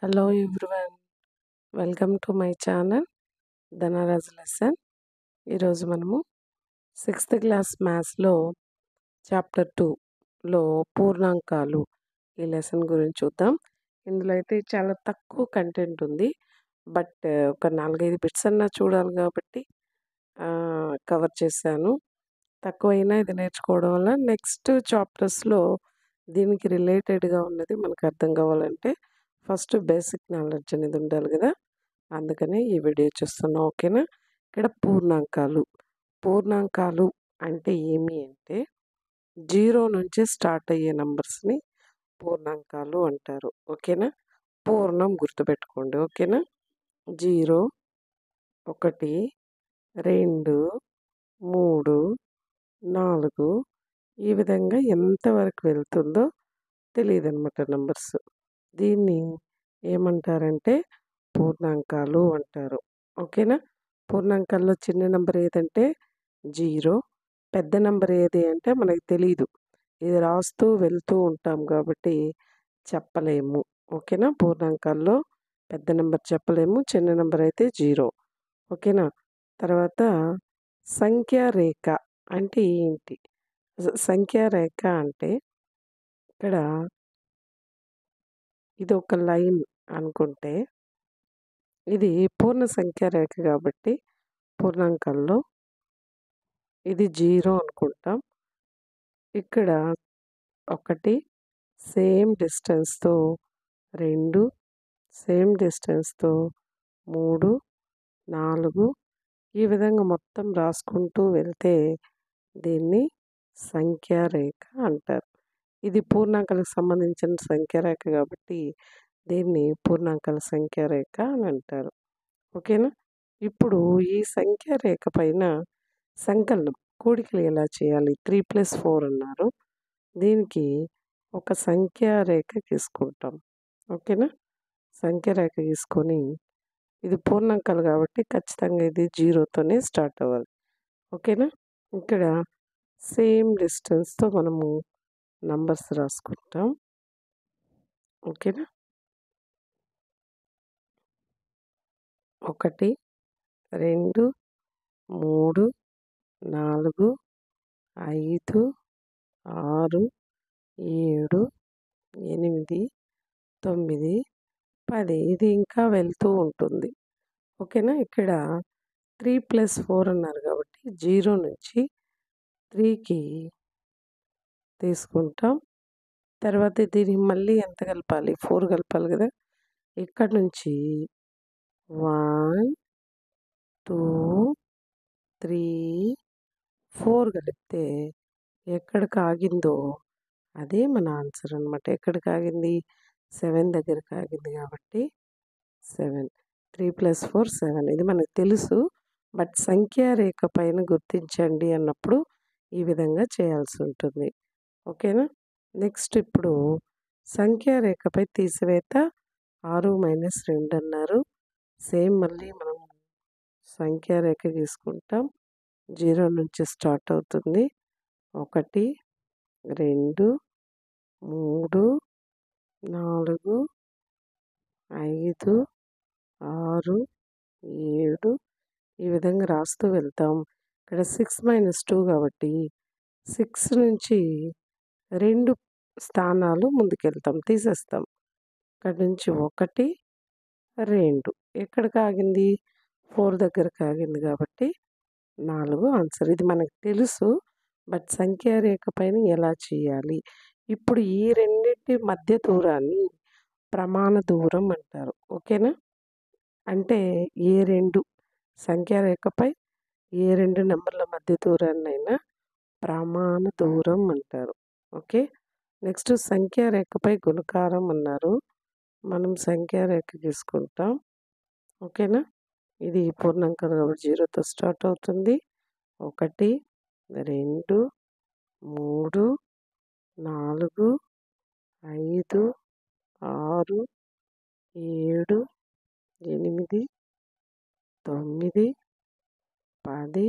hello everyone welcome to my channel Dhanraj lesson ఈరోజు మనము sixth class మ్యాథ్స్లో చాప్టర్ టూలో పూర్ణాంకాలు ఈ లెసన్ గురించి చూద్దాం ఇందులో అయితే చాలా తక్కువ కంటెంట్ ఉంది బట్ ఒక నాలుగైదు బిట్స్ అన్నా చూడాలి కాబట్టి కవర్ చేశాను తక్కువైనా ఇది నేర్చుకోవడం వల్ల నెక్స్ట్ చాప్టర్స్లో దీనికి రిలేటెడ్గా ఉన్నది మనకు అర్థం కావాలంటే ఫస్ట్ బేసిక్ నాలెడ్జ్ అనేది ఉండాలి కదా అందుకని ఈ వీడియో చూస్తున్నాం ఓకేనా ఇక్కడ పూర్ణాంకాలు పూర్ణాంకాలు అంటే ఏమి అంటే జీరో నుంచి స్టార్ట్ అయ్యే నంబర్స్ని పూర్ణాంకాలు అంటారు ఓకేనా పూర్ణం గుర్తుపెట్టుకోండి ఓకేనా జీరో ఒకటి రెండు మూడు నాలుగు ఈ విధంగా ఎంతవరకు వెళ్తుందో తెలియదు అనమాట నంబర్స్ దీన్ని ఏమంటారంటే పూర్ణాంకాలు అంటారు ఓకేనా పూర్ణాంకాల్లో చిన్న నెంబర్ ఏదంటే జీరో పెద్ద నెంబర్ ఏది అంటే మనకి తెలియదు ఇది రాస్తూ వెళ్తూ ఉంటాం కాబట్టి చెప్పలేము ఓకేనా పూర్ణాంకాల్లో పెద్ద నెంబర్ చెప్పలేము చిన్న నెంబర్ అయితే జీరో ఓకేనా తర్వాత సంఖ్యారేఖ అంటే ఏంటి సంఖ్యారేఖ అంటే ఇక్కడ ఇది ఒక లైన్ అనుకుంటే ఇది పూర్ణ సంఖ్య రేఖ కాబట్టి పూర్ణాంకాల్లో ఇది జీరో అనుకుంటాం ఇక్కడ ఒకటి సేమ్ డిస్టెన్స్తో రెండు సేమ్ డిస్టెన్స్తో మూడు నాలుగు ఈ విధంగా మొత్తం రాసుకుంటూ వెళ్తే దీన్ని సంఖ్యారేఖ అంటారు ఇది పూర్ణాంకాలకు సంబంధించిన సంఖ్యారేఖ కాబట్టి దీన్ని పూర్ణాంకాల సంఖ్యారేఖ అని అంటారు ఓకేనా ఇప్పుడు ఈ సంఖ్యారేఖ పైన సంకలనం కూడికలు ఎలా చేయాలి త్రీ ప్లస్ ఫోర్ అన్నారు దీనికి ఒక సంఖ్యారేఖ తీసుకుంటాం ఓకేనా సంఖ్యారేఖ తీసుకొని ఇది పూర్ణాంకాలు కాబట్టి ఖచ్చితంగా ఇది జీరోతోనే స్టార్ట్ అవ్వాలి ఓకేనా ఇక్కడ సేమ్ డిస్టెన్స్తో మనము నంబర్స్ రాసుకుంటాం ఓకేనా ఒకటి రెండు మూడు నాలుగు ఐదు ఆరు ఏడు ఎనిమిది తొమ్మిది పది ఇది ఇంకా వెళ్తూ ఉంటుంది ఓకేనా ఇక్కడ త్రీ ప్లస్ ఫోర్ అన్నారు కాబట్టి జీరో నుంచి త్రీకి తీసుకుంటాం తర్వాత దీనికి మళ్ళీ ఎంత కలపాలి ఫోర్ కలపాలి కదా ఇక్కడ నుంచి వన్ టూ త్రీ ఫోర్ కలిపితే ఎక్కడికి ఆగిందో అదే మన ఆన్సర్ అనమాట ఎక్కడికి ఆగింది సెవెన్ దగ్గరికి ఆగింది కాబట్టి seven three plus four seven ఇది మనకు తెలుసు బట్ సంఖ్యారేఖ పైన గుర్తించండి అన్నప్పుడు ఈ విధంగా చేయాల్సి ఉంటుంది ఓకేనా నెక్స్ట్ ఇప్పుడు సంఖ్యారేఖపై తీసివేత ఆరు మైనస్ రెండు అన్నారు సేమ్ మళ్ళీ మనం సంఖ్యారేఖ తీసుకుంటాం జీరో నుంచి స్టార్ట్ అవుతుంది ఒకటి రెండు మూడు నాలుగు ఐదు ఆరు ఏడు ఈ విధంగా రాస్తూ వెళ్తాం ఇక్కడ సిక్స్ మైనస్ టూ కాబట్టి సిక్స్ నుంచి రెండు స్థానాలు ముందుకెళ్తాం తీసేస్తాం ఇక్కడ నుంచి ఒకటి రెండు ఎక్కడికి ఆగింది ఫోర్ దగ్గరకు ఆగింది కాబట్టి నాలుగు ఆన్సర్ ఇది మనకు తెలుసు బట్ సంఖ్యారేఖ పైన ఎలా చేయాలి ఇప్పుడు ఈ రెండింటి మధ్య దూరాన్ని ప్రమాణ దూరం అంటారు ఓకేనా అంటే ఏ రెండు సంఖ్యారేఖపై ఏ రెండు నెంబర్ల మధ్య దూరాన్నైనా ప్రమాణ దూరం అంటారు ఓకే నెక్స్ట్ సంఖ్యారేఖపై గుణకారం అన్నారు మనం సంఖ్యారేఖ తీసుకుంటాం ఓకేనా ఇది పూర్ణాంకాలు కాబట్టి జీరోతో స్టార్ట్ అవుతుంది ఒకటి రెండు మూడు నాలుగు ఐదు ఆరు ఏడు ఎనిమిది తొమ్మిది పది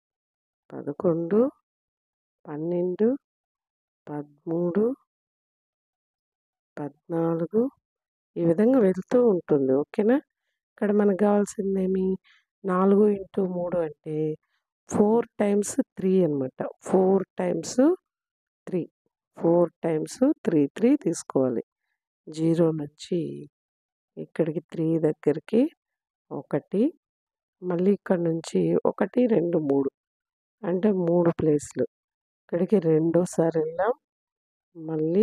పదకొండు పన్నెండు పదమూడు పద్నాలుగు ఈ విధంగా వెళ్తూ ఉంటుంది ఓకేనా ఇక్కడ మనకు కావాల్సిందేమి నాలుగు ఇంటూ మూడు అంటే ఫోర్ టైమ్స్ త్రీ అనమాట four times three four times three three తీసుకోవాలి జీరో నుంచి ఇక్కడికి త్రీ దగ్గరికి ఒకటి మళ్ళీ ఇక్కడ నుంచి ఒకటి రెండు మూడు అంటే మూడు ప్లేస్లు ఇక్కడికి రెండోసారి వెళ్ళాం మళ్ళీ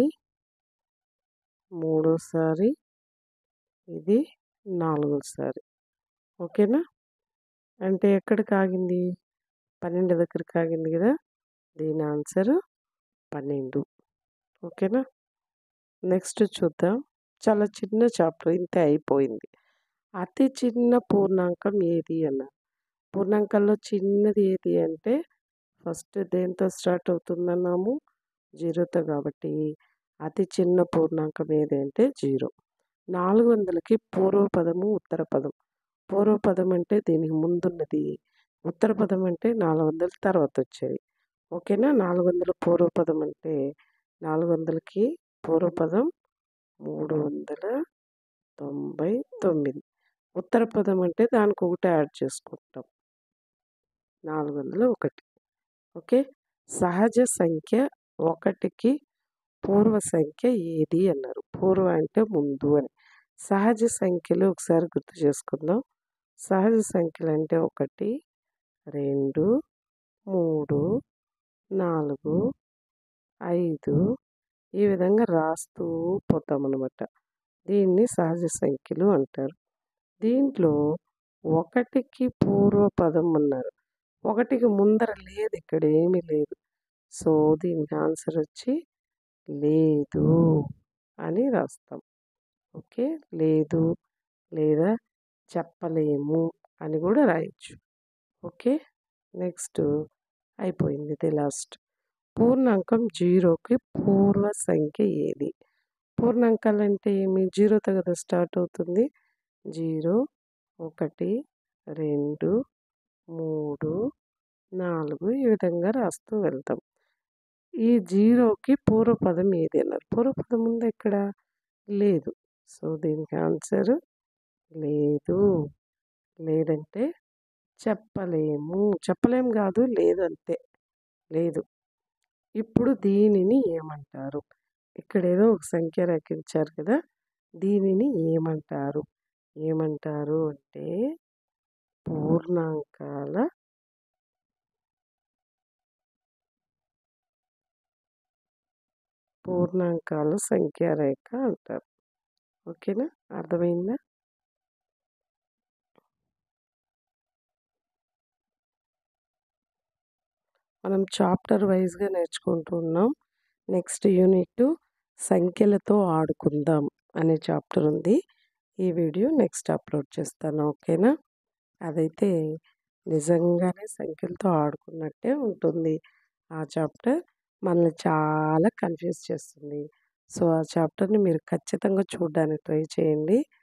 మూడోసారి ఇది నాలుగోసారి ఓకేనా అంటే ఎక్కడికి ఆగింది పన్నెండు దగ్గరికి ఆగింది కదా దీని ఆన్సర్ పన్నెండు ఓకేనా నెక్స్ట్ చూద్దాం చాలా చిన్న చాప్టర్ ఇంతే అయిపోయింది అతి చిన్న పూర్ణాంకం ఏది అన్నారు పూర్ణాంకాల్లో చిన్నది ఏది అంటే ఫస్ట్ దేంతో స్టార్ట్ అవుతుందన్నాము జీరోతో కాబట్టి అతి చిన్న పూర్ణాంకం ఏది అంటే జీరో నాలుగు వందలకి పూర్వపదము ఉత్తర పదం పూర్వపదం అంటే దీనికి ముందున్నది ఉత్తర పదం అంటే నాలుగు వందల తర్వాత వచ్చేది ఓకేనా నాలుగు వందల పూర్వపదం అంటే నాలుగు వందలకి పూర్వపదం మూడు వందల తొంభై తొమ్మిది ఉత్తర పదం అంటే దానికి ఒకటి యాడ్ చేసుకుంటాం నాలుగు వందల ఒకటి ఓకే సహజ సంఖ్య ఒకటికి పూర్వ సంఖ్య ఏది అన్నారు పూర్వ అంటే ముందు అని సహజ సంఖ్యలు ఒకసారి గుర్తు చేసుకుందాం సహజ సంఖ్యలు అంటే ఒకటి రెండు మూడు నాలుగు ఐదు ఈ విధంగా రాస్తూ పోతాం అన్నమాట దీన్ని సహజ సంఖ్యలు అంటారు దీంట్లో ఒకటికి పూర్వపదం అన్నారు ఒకటికి ముందర లేదు ఇక్కడ ఏమీ లేదు సో దీనికి ఆన్సర్ వచ్చి లేదు అని రాస్తాం ఓకే లేదు లేదా చెప్పలేము అని కూడా రాయొచ్చు ఓకే నెక్స్ట్ అయిపోయింది ఇది లాస్ట్ పూర్ణాంకం జీరోకి పూర్వ సంఖ్య ఏది పూర్ణాంకాలు అంటే ఏమి జీరోతో కదా స్టార్ట్ అవుతుంది జీరో ఒకటి రెండు మూడు నాలుగు ఈ విధంగా రాస్తూ వెళ్తాం ఈ జీరోకి పూర్వపదం ఏది అన్నారు పూర్వపదం ఉంది ఇక్కడ లేదు సో దీనికి ఆన్సర్ లేదు లేదంటే చెప్పలేము చెప్పలేము కాదు లేదంతే లేదు ఇప్పుడు దీనిని ఏమంటారు ఇక్కడ ఏదో ఒక సంఖ్య రచించారు కదా దీనిని ఏమంటారు ఏమంటారు అంటే పూర్ణాంకాల పూర్ణాంకాల సంఖ్యారేఖ అంటారు ఓకేనా అర్థమైందా మనం చాప్టర్ వైజ్గా నేర్చుకుంటూ ఉన్నాం నెక్స్ట్ యూనిట్ సంఖ్యలతో ఆడుకుందాం అనే చాప్టర్ ఉంది ఈ వీడియో నెక్స్ట్ అప్లోడ్ చేస్తాను ఓకేనా అదైతే నిజంగానే సంఖ్యలతో ఆడుకున్నట్టే ఉంటుంది ఆ చాప్టర్ మనల్ని చాలా కన్ఫ్యూజ్ చేస్తుంది సో ఆ చాప్టర్ని మీరు ఖచ్చితంగా చూడడానికి ట్రై చేయండి